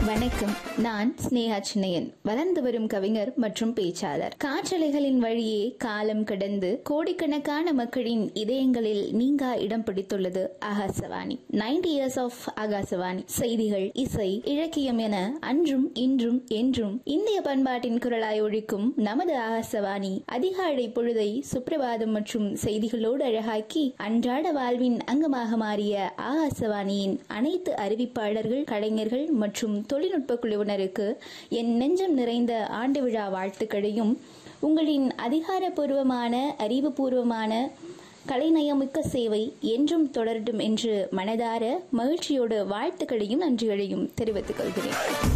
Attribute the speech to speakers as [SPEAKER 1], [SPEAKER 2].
[SPEAKER 1] வணக்கம் நான் ஸ்னேகா சின்னையன் வளர்ந்து வரும் கவிஞர் மற்றும் பேச்சாளர் காற்றலைகளின் வழியே காலம் கடந்து கோடிக்கணக்கான மக்களின் இதயங்களில் நீங்கா இடம் பிடித்துள்ளது Akashvani ninety years of Akashvani செய்திகள் இசை இலக்கியம் என அன்றும் இன்றும் என்றும் இந்திய பண்பாட்டின் குரலாய் ஒழிக்கும் நமது ஆகாசவாணி அதிகாலை பொழுதை சுப்பிரபாதம் மற்றும் செய்திகளோடு அழகாக்கி அன்றாட வாழ்வின் அங்கமாக மாறிய ஆகாசவாணியின் அனைத்து அறிவிப்பாளர்கள் கலைஞர்கள் மற்றும் தொழில்நுட்ப குழுவினருக்கு என் நெஞ்சம் நிறைந்த ஆண்டு விழா வாழ்த்துக்களையும் உங்களின் அதிகாரப்பூர்வமான அறிவுபூர்வமான கலைநயமிக்க சேவை என்றும் தொடரட்டும் என்று மனதார மகிழ்ச்சியோடு வாழ்த்துக்களையும் நன்றிகளையும் தெரிவித்துக் கொள்கிறேன்